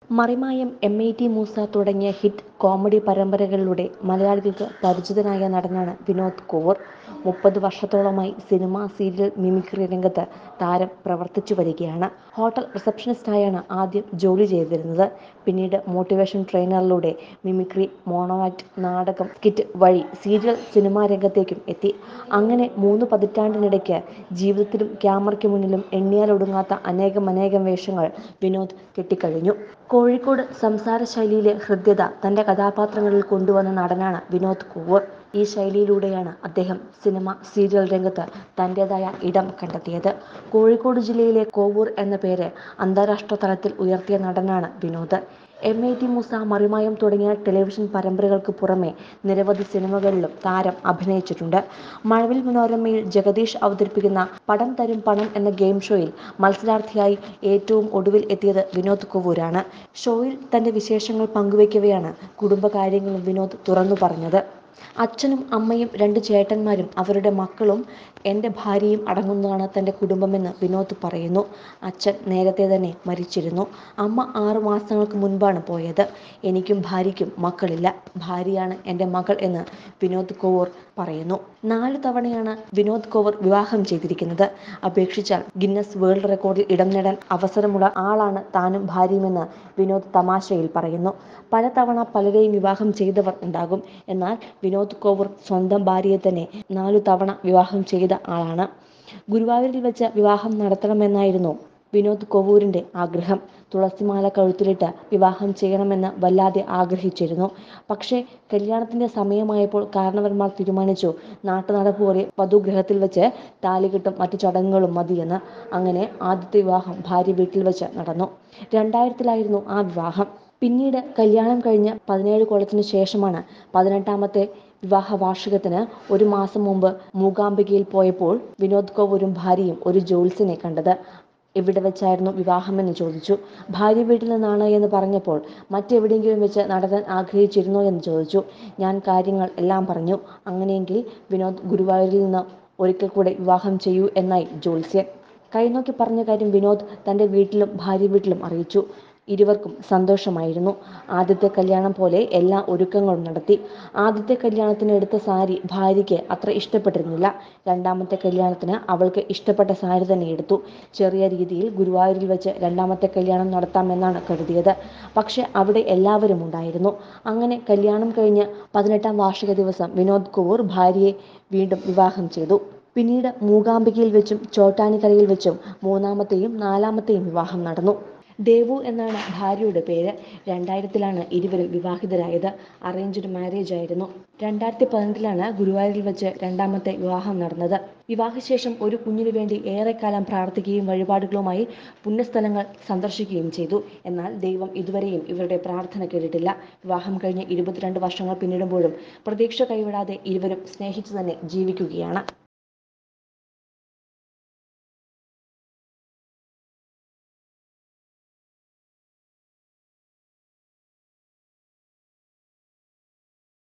മറിമായം M I T Moosa തുടങ്ങിയ hit comedy പരമ്പരകളിലൂടെ മലയാളികൾക്ക് പരിചിതനായ നടനാണ് വിനോദ് കോവൂർ മുപ്പത് വർഷത്തോളമായി സിനിമ സീരിയൽ മിമിക്രി രംഗത്ത് താരം പ്രവർത്തിച്ചു വരികയാണ് ഹോട്ടൽ റിസപ്ഷനിസ്റ്റായാണ് ആദ്യം ജോലി ചെയ്തിരുന്നത് പിന്നീട് മോട്ടിവേഷൻ ട്രെയിനറിലൂടെ മിമിക്രി മോണോ ആക്ട് നാടകം സ്കിറ്റ് വഴി സീരിയൽ സിനിമാ രംഗത്തേക്കും എത്തി അങ്ങനെ മൂന്ന് പതിറ്റാണ്ടിനിടയ്ക്ക് ജീവിതത്തിലും ക്യാമറയ്ക്ക് മുന്നിലും എണ്ണിയാലൊടുങ്ങാത്ത അനേകമനേകം വേഷങ്ങൾ വിനോദ് കെട്ടിക്കഴിഞ്ഞു കോഴിക്കോട് സംസാര ശൈലിയിലെ ഹൃദ്യത തൻ്റെ കഥാപാത്രങ്ങളിൽ കൊണ്ടുവന്ന നടനാണ് വിനോദ് കോവൂർ ഈ ശൈലിയിലൂടെയാണ് അദ്ദേഹം സിനിമ സീരിയൽ രംഗത്ത് തൻ്റെതായ ഇടം കണ്ടെത്തിയത് കോഴിക്കോട് ജില്ലയിലെ കോവൂർ എന്ന പേര് അന്താരാഷ്ട്ര തലത്തിൽ ഉയർത്തിയ നടനാണ് Vinod M I T Moosa Marimayam തുടങ്ങിയ ടെലിവിഷൻ പരമ്പരകൾക്ക് പുറമെ നിരവധി സിനിമകളിലും താരം അഭിനയിച്ചിട്ടുണ്ട് മഴവിൽ മനോരമയിൽ ജഗദീഷ് അവതരിപ്പിക്കുന്ന പടം തരും പണം എന്ന ഗെയിം ഷോയിൽ മത്സരാർത്ഥിയായി ഏറ്റവും ഒടുവിൽ എത്തിയത് വിനോദ് കൊവൂരാണ് ഷോയിൽ തന്റെ വിശേഷങ്ങൾ പങ്കുവയ്ക്കവെയാണ് കുടുംബകാര്യങ്ങളും വിനോദ് തുറന്നു പറഞ്ഞത് അച്ഛനും അമ്മയും രണ്ട് ചേട്ടന്മാരും അവരുടെ മക്കളും എൻ്റെ ഭാര്യയും അടങ്ങുന്നതാണ് തൻ്റെ കുടുംബമെന്ന് വിനോദ് പറയുന്നു അച്ഛൻ നേരത്തെ തന്നെ മരിച്ചിരുന്നു അമ്മ ആറു മാസങ്ങൾക്ക് മുൻപാണ് പോയത് എനിക്കും ഭാര്യയ്ക്കും മക്കളില്ല ഭാര്യയാണ് എൻ്റെ മകൾ എന്ന് വിനോദ് കോവൂർ പറയുന്നു നാല് തവണയാണ് വിനോദ് കോവർ വിവാഹം ചെയ്തിരിക്കുന്നത് അപേക്ഷിച്ചാൽ ഗിന്നസ് വേൾഡ് റെക്കോർഡിൽ ഇടം നേടാൻ അവസരമുള്ള ആളാണ് താനും ഭാര്യയുമെന്ന് വിനോദ് തമാശയിൽ പറയുന്നു പലതവണ പലരെയും വിവാഹം ചെയ്തവർ ഉണ്ടാകും എന്നാൽ വിനോദ് കോവൂർ സ്വന്തം ഭാര്യയെ തന്നെ നാലു തവണ വിവാഹം ചെയ്ത ആളാണ് ഗുരുവായൂരിൽ വെച്ച് വിവാഹം നടത്തണമെന്നായിരുന്നു വിനോദ് കോവൂരിന്റെ ആഗ്രഹം തുളസിമാല കഴുത്തിലിട്ട് വിവാഹം ചെയ്യണമെന്ന് വല്ലാതെ ആഗ്രഹിച്ചിരുന്നു പക്ഷേ കല്യാണത്തിന്റെ സമയമായപ്പോൾ കാരണവന്മാർ തീരുമാനിച്ചു നാട്ടുനടപ്പ് പോലെ വധുഗ്രഹത്തിൽ വെച്ച് താലികെട്ടും മറ്റു ചടങ്ങുകളും മതിയെന്ന് അങ്ങനെ ആദ്യത്തെ വിവാഹം ഭാര്യ വീട്ടിൽ വെച്ച് നടന്നു രണ്ടായിരത്തിലായിരുന്നു ആ വിവാഹം പിന്നീട് കല്യാണം കഴിഞ്ഞ് പതിനേഴ് കൊല്ലത്തിന് ശേഷമാണ് പതിനെട്ടാമത്തെ വിവാഹ വാർഷികത്തിന് ഒരു മാസം മുമ്പ് മൂകാംബികയിൽ പോയപ്പോൾ വിനോദ് കോവൂരും ഭാര്യയും ഒരു ജോത്സ്യനെ കണ്ടത് എവിടെ വെച്ചായിരുന്നു വിവാഹമെന്ന് ചോദിച്ചു ഭാര്യ വീട്ടിൽ നിന്നാണ് എന്ന് പറഞ്ഞപ്പോൾ മറ്റെവിടെയെങ്കിലും വെച്ച് നടത്താൻ ആഗ്രഹിച്ചിരുന്നോ എന്ന് ചോദിച്ചു ഞാൻ കാര്യങ്ങൾ എല്ലാം പറഞ്ഞു അങ്ങനെയെങ്കിൽ വിനോദ് ഗുരുവായൂരിൽ നിന്ന് ഒരിക്കൽ കൂടെ വിവാഹം ചെയ്യൂ എന്നായി ജോത്സ്യൻ കൈനോക്കി പറഞ്ഞ കാര്യം വിനോദ് തൻ്റെ വീട്ടിലും ഭാര്യ വീട്ടിലും അറിയിച്ചു ഇരുവർക്കും സന്തോഷമായിരുന്നു ആദ്യത്തെ കല്യാണം പോലെ എല്ലാ ഒരുക്കങ്ങളും നടത്തി ആദ്യത്തെ കല്യാണത്തിന് എടുത്ത സാരി ഭാര്യയ്ക്ക് അത്ര ഇഷ്ടപ്പെട്ടിരുന്നില്ല രണ്ടാമത്തെ കല്യാണത്തിന് അവൾക്ക് ഇഷ്ടപ്പെട്ട സാരി തന്നെ എടുത്തു ചെറിയ രീതിയിൽ ഗുരുവായൂരിൽ വെച്ച് രണ്ടാമത്തെ കല്യാണം നടത്താമെന്നാണ് കരുതിയത് പക്ഷെ അവിടെ എല്ലാവരും ഉണ്ടായിരുന്നു അങ്ങനെ കല്യാണം കഴിഞ്ഞ് പതിനെട്ടാം വാർഷിക ദിവസം വിനോദ് കുവൂർ ഭാര്യയെ വീണ്ടും വിവാഹം ചെയ്തു പിന്നീട് മൂകാംബികയിൽ വെച്ചും ചോട്ടാനിക്കരയിൽ വെച്ചും മൂന്നാമത്തെയും നാലാമത്തെയും വിവാഹം നടന്നു ദേവു എന്നാണ് ഭാര്യയുടെ പേര് രണ്ടായിരത്തിലാണ് ഇരുവരും വിവാഹിതരായത് അറേഞ്ച്ഡ് മാരേജ് ആയിരുന്നു രണ്ടായിരത്തി പതിനെട്ടിലാണ് ഗുരുവായൂരിൽ വെച്ച് രണ്ടാമത്തെ വിവാഹം നടന്നത് വിവാഹശേഷം ഒരു കുഞ്ഞിനു വേണ്ടി ഏറെക്കാലം പ്രാർത്ഥിക്കുകയും വഴിപാടുകളുമായി പുണ്യസ്ഥലങ്ങൾ സന്ദർശിക്കുകയും ചെയ്തു എന്നാൽ ദൈവം ഇതുവരെയും ഇവരുടെ പ്രാർത്ഥന കേട്ടിട്ടില്ല വിവാഹം കഴിഞ്ഞ് ഇരുപത്തിരണ്ട് വർഷങ്ങൾ പിന്നിടുമ്പോഴും പ്രതീക്ഷ കൈവിടാതെ ഇരുവരും സ്നേഹിച്ചു തന്നെ ജീവിക്കുകയാണ്